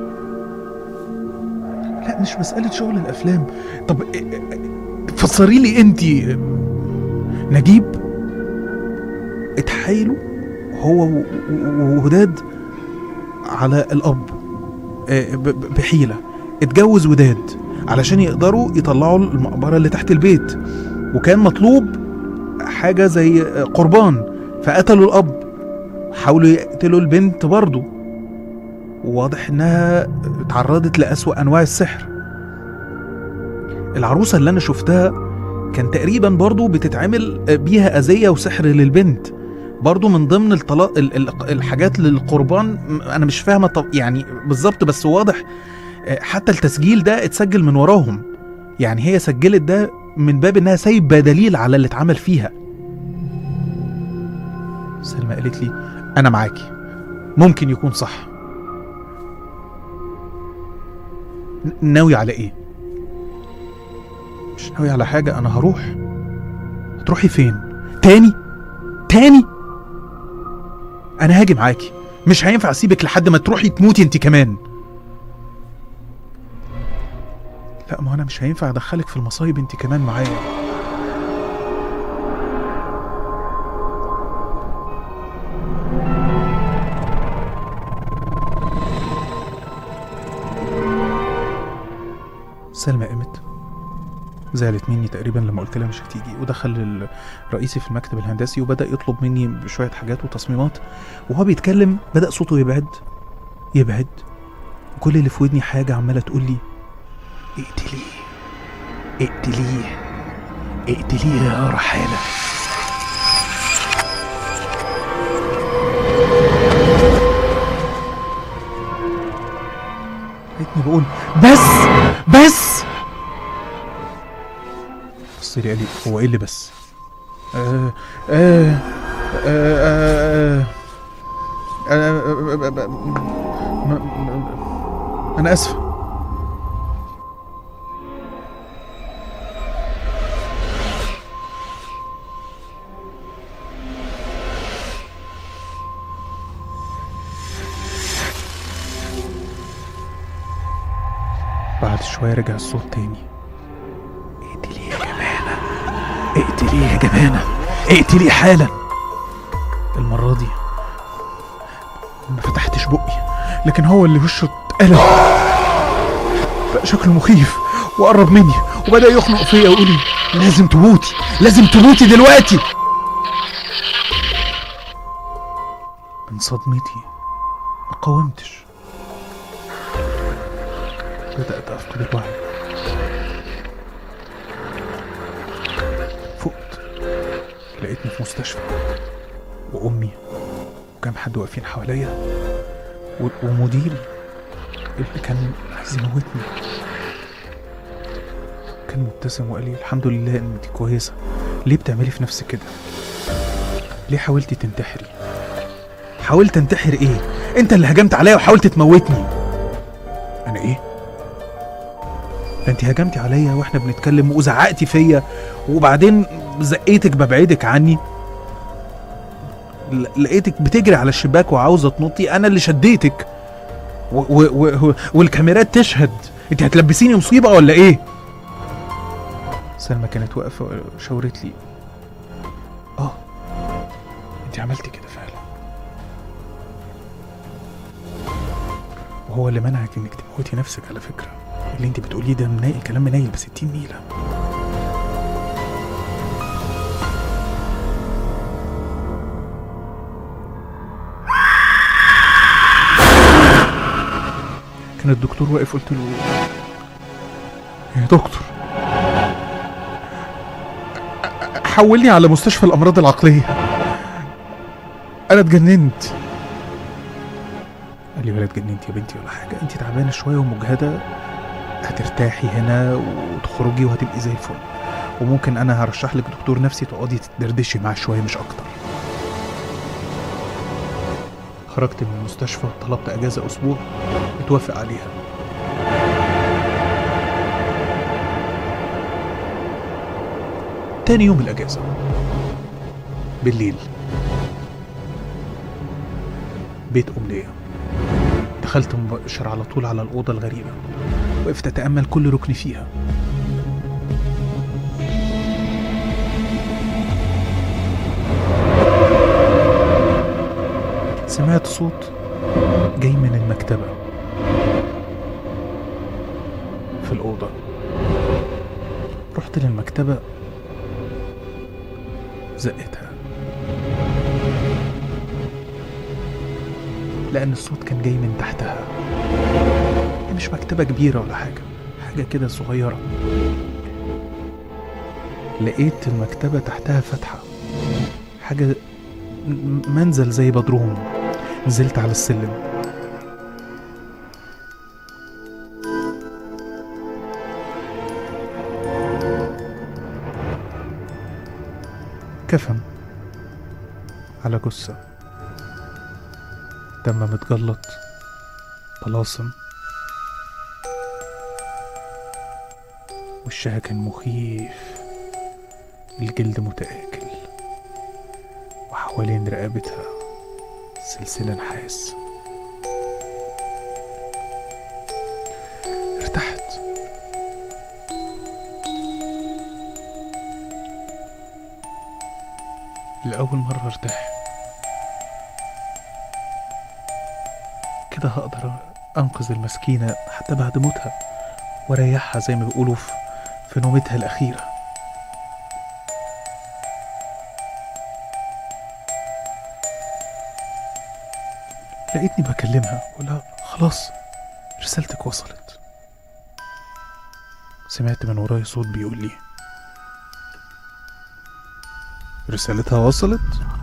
لا مش مساله شغل الافلام طب آه، آه، فسري لي انت نجيب اتحايلوا هو و- و- ووداد على الاب آه، ب- ب- بحيله اتجوز وداد علشان يقدروا يطلعوا المقبره اللي تحت البيت وكان مطلوب حاجه زي آه، قربان فقتلوا الاب حاولوا يقتلوا البنت برضه وواضح انها اتعرضت لأسوأ انواع السحر العروسه اللي انا شفتها كان تقريبا برضه بتتعمل بيها اذيه وسحر للبنت برضه من ضمن الطلاق ال- ال- الحاجات للقربان م- انا مش فاهمه طب يعني بالظبط بس واضح آه، حتى التسجيل ده اتسجل من وراهم يعني هي سجلت ده من باب انها سايبه دليل على اللي اتعمل فيها سلمى قالت لي انا معاكي ممكن يكون صح ن- ناوي على ايه مش ناوي على حاجه انا هروح هتروحي فين تاني تاني انا هاجي معاكي مش هينفع اسيبك لحد ما تروحي تموتي انت كمان لا ما انا مش هينفع ادخلك في المصايب انت كمان معايا سلمى قامت زعلت مني تقريبا لما قلت لها مش هتيجي ودخل الرئيسي في المكتب الهندسي وبدا يطلب مني بشويه حاجات وتصميمات وهو بيتكلم بدا صوته يبعد يبعد وكل اللي في ودني حاجه عماله تقول لي اقتليه اقتليه اقتليه يا رحالة لقيتني بقول بس بس بص لي قال لي هو ايه اللي بس آه آه آه آه انا اسفه بعد شوية رجع الصوت تاني اقتلي يا جمانة اقتلي يا جمانة اقتلي حالا المرة دي ما فتحتش بقي لكن هو اللي وشه اتقلب بقى شكله مخيف وقرب مني وبدأ يخنق فيا ويقول لي لازم تموتي لازم تموتي دلوقتي من صدمتي ما قاومتش بدأت أفقد الوعي فقت لقيتني في مستشفى وأمي وكام حد واقفين حواليا و- ومديري اللي كان عايز يموتني كان مبتسم وقال لي الحمد لله ان انت كويسه ليه بتعملي في نفسك كده ليه حاولتي تنتحري حاولت انتحر ايه انت اللي هجمت عليا وحاولت تموتني انا ايه ده انت هجمتي عليا واحنا بنتكلم وزعقتي فيا وبعدين زقيتك ببعدك عني ل- لقيتك بتجري على الشباك وعاوزه تنطي انا اللي شديتك و و و والكاميرات تشهد انت هتلبسيني مصيبه ولا ايه سلمى كانت واقفه وشاورت لي اه انت عملتي كده فعلا وهو اللي منعك انك تموتي نفسك على فكره اللي انت بتقوليه ده منايل كلام منايل ب 60 نيله كان الدكتور واقف قلت له يا دكتور حولني على مستشفى الامراض العقليه انا اتجننت قال لي ولا اتجننت يا بنتي ولا حاجه انت تعبانه شويه ومجهده هترتاحي هنا وتخرجي وهتبقي زي الفل وممكن انا هرشح لك دكتور نفسي تقعدي تدردشي معاه شويه مش اكتر خرجت من المستشفى طلبت اجازه اسبوع اتوافق عليها تاني يوم الاجازه بالليل بيت امنيه دخلت مباشر على طول على الاوضه الغريبه وقفت اتامل كل ركن فيها سمعت صوت جاي من المكتبة في الأوضة رحت للمكتبة زقتها لأن الصوت كان جاي من تحتها هي مش مكتبة كبيرة ولا حاجة حاجة كده صغيرة لقيت المكتبة تحتها فتحة حاجة م- منزل زي بدروم نزلت على السلم كفن على جثة دم متجلط طلاسم وشها كان مخيف الجلد متآكل وحوالين رقبتها سلسلة نحاس ارتحت لأول مرة ارتاح كده هقدر أنقذ المسكينة حتى بعد موتها واريحها زي ما بيقولوا في في نومتها الأخيرة لقيتني بكلمها ولا خلاص رسالتك وصلت سمعت من وراي صوت بيقول لي رسالتها وصلت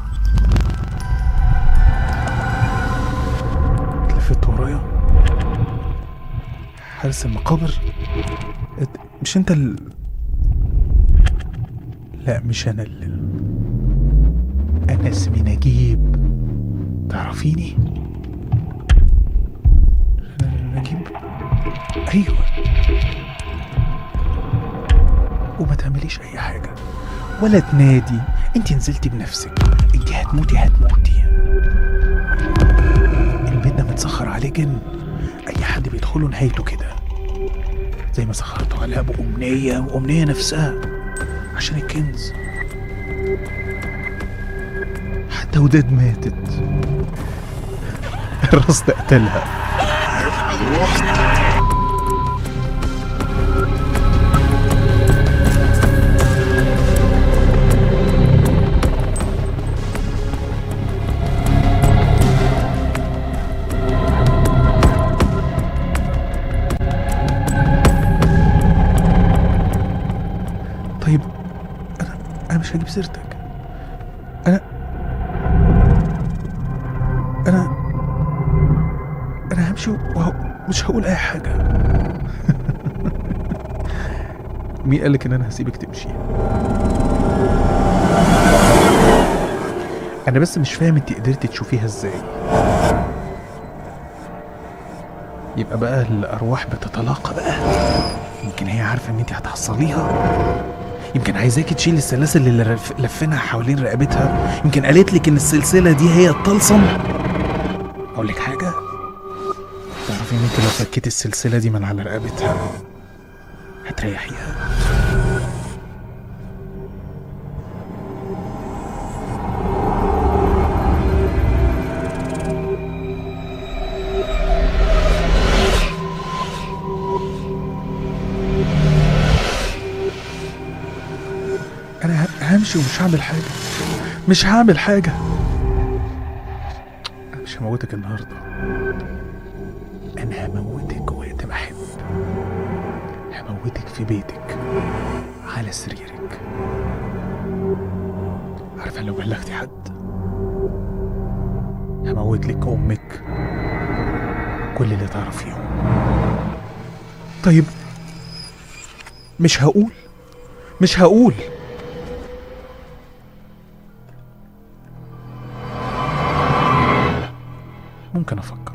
اتلفت ورايا حارس المقابر ات- مش انت ال... لا مش انا اللي انا اسمي نجيب تعرفيني نجيب ايوه وما تعمليش اي حاجه ولا تنادي انت نزلتي بنفسك انت هتموتي هتموتي البيت ده متسخر عليه جن اي حد بيدخله نهايته كده زي ما سخرته على ابو امنيه وامنيه نفسها عشان الكنز حتى وداد ماتت الرصد قتلها طيب انا انا مش هجيب سيرتك انا انا انا همشي وه... مش هقول اي حاجه مين قالك ان انا هسيبك تمشي انا بس مش فاهم انت قدرتي تشوفيها ازاي يبقى بقى الارواح بتتلاقى بقى يمكن هي عارفه ان انت هتحصليها يمكن عايزاكي تشيل السلاسل اللي رف- لفينها حوالين رقبتها يمكن قالت لك ان السلسله دي هي الطلسم اقول لك حاجه تعرفي ان انت لو فكيت السلسله دي من على رقبتها هتريحيها انا ه- همشي ومش هعمل حاجه مش هعمل حاجه انا مش هموتك النهارده انا هموتك وقت ما احب هموتك في بيتك على سريرك عارفه لو بلغتي حد هموت لك امك كل اللي تعرفيهم طيب مش هقول مش هقول ممكن افكر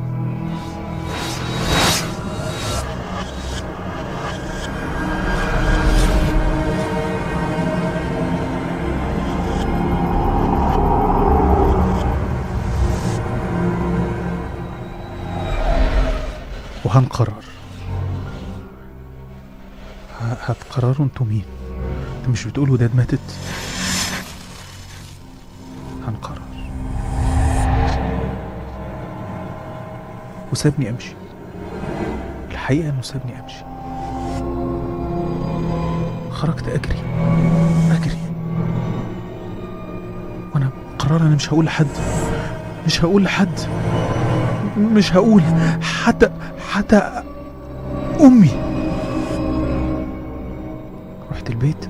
وهنقرر ه- هتقرروا انتوا مين انت مش بتقول وداد ماتت هنقرر وسابني امشي الحقيقه انه سابني امشي خرجت اجري اجري وانا قرار انا مش هقول لحد مش هقول لحد مش هقول حتى حتى امي رحت البيت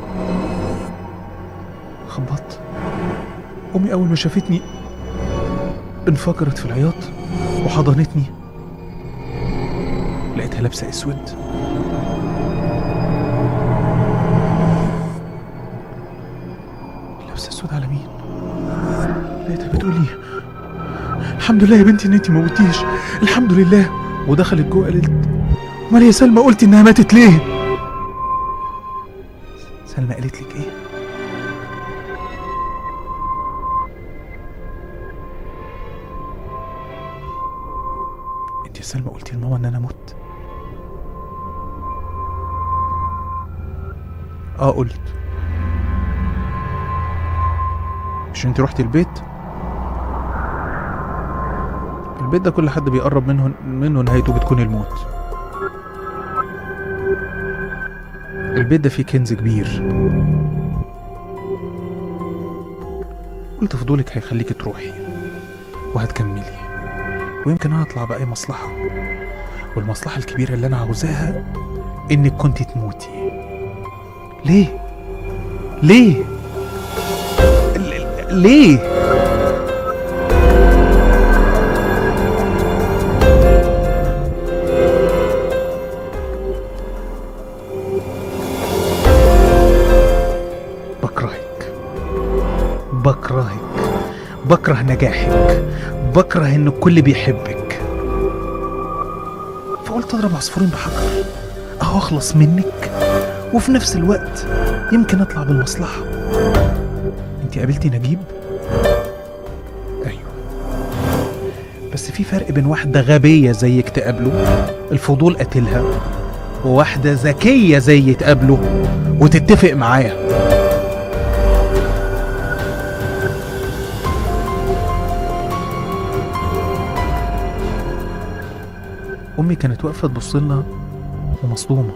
خبطت امي اول ما شافتني انفجرت في العياط وحضنتني لقيتها لابسه اسود لابسه اسود على مين لقيتها بتقولي الحمد لله يا بنتي ان انت موتيش الحمد لله ودخلت جوه قالت امال يا سلمى قلتي انها ماتت ليه سلمى قالت لك ايه انت يا سلمى قلتي لماما ان انا مت اه قلت مش انت رحتي البيت البيت ده كل حد بيقرب منه منه نهايته بتكون الموت البيت ده فيه كنز كبير قلت فضولك هيخليكي تروحي وهتكملي ويمكن انا اطلع بأي مصلحة والمصلحة الكبيرة اللي انا عاوزاها انك كنت تموتي ليه ليه ل- ليه بكرهك بكرهك بكره نجاحك بكره ان الكل بيحبك فقلت اضرب عصفورين بحجر اهو اخلص منك وفي نفس الوقت يمكن اطلع بالمصلحه انت قابلتي نجيب ايوه بس في فرق بين واحده غبيه زيك تقابله الفضول قتلها وواحده ذكيه زي تقابله وتتفق معاه امي كانت واقفه تبص لنا ومصدومه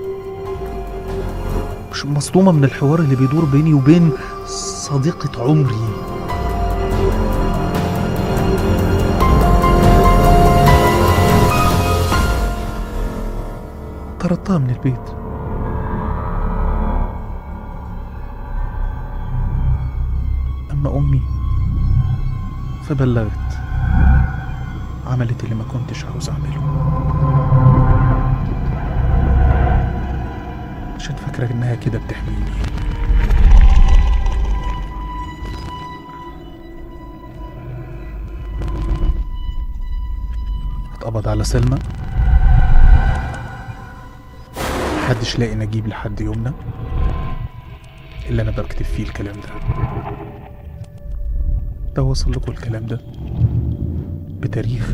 مش مصدومه من الحوار اللي بيدور بيني وبين صديقه عمري طردتها من البيت اما امي فبلغت عملت اللي ما كنتش عاوز اعمله عشان فاكرة انها كده بتحميني اتقبض على سلمى محدش لاقي نجيب لحد يومنا اللي انا بكتب فيه الكلام ده ده وصل لكم الكلام ده بتاريخ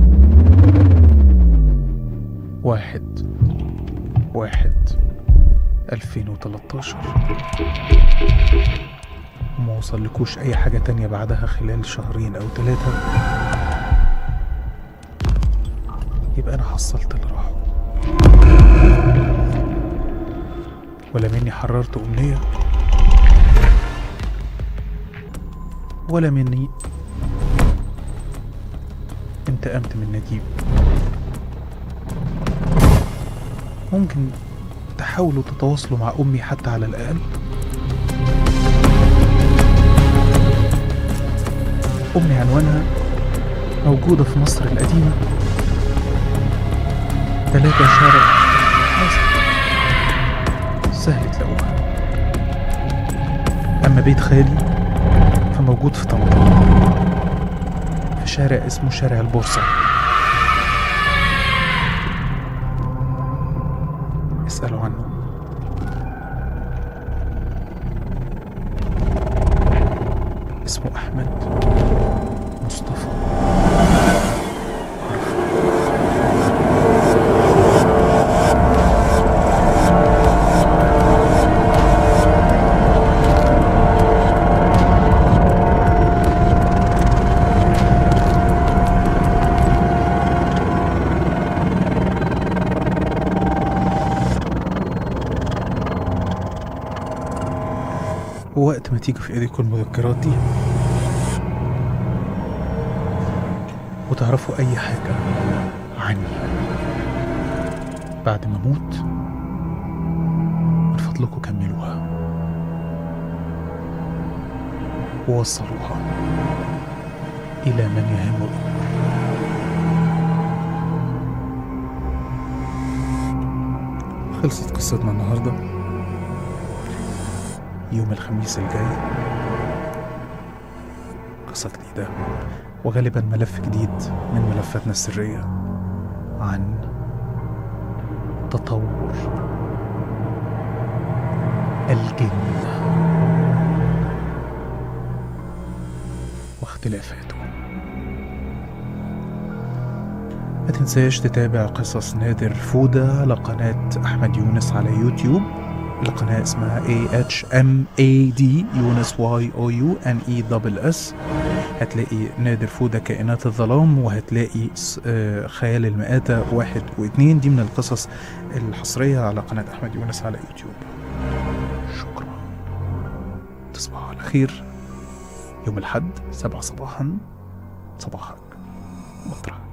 واحد واحد 2013 وما وصلكوش أي حاجة تانية بعدها خلال شهرين أو ثلاثة يبقى أنا حصلت اللي راحوا ولا مني حررت أمنية ولا مني انتقمت من نجيب ممكن تحاولوا تتواصلوا مع أمي حتى على الأقل أمي عنوانها موجودة في مصر القديمة تلاتة شارع مصر سهل تلاقوها أما بيت خالي فموجود في طنطا في شارع اسمه شارع البورصة اسألوا عنه اسمه أحمد مصطفى ووقت ما تيجي في ايديكم المذكرات دي وتعرفوا اي حاجة عني بعد ما اموت من فضلكم كملوها ووصلوها الى من يهم الامر خلصت قصتنا النهارده يوم الخميس الجاي قصة جديدة وغالبا ملف جديد من ملفاتنا السرية عن تطور الجن واختلافاته ما تنساش تتابع قصص نادر فودة على قناة أحمد يونس على يوتيوب القناة اسمها AHMAD يونس Y O U N E دبل اس هتلاقي نادر فودة كائنات الظلام وهتلاقي س- آه، خيال المآتة واحد واثنين دي من القصص الحصرية على قناة أحمد يونس على يوتيوب شكرا تصبحوا على خير يوم الحد سبعة صباحا صباحك مطرح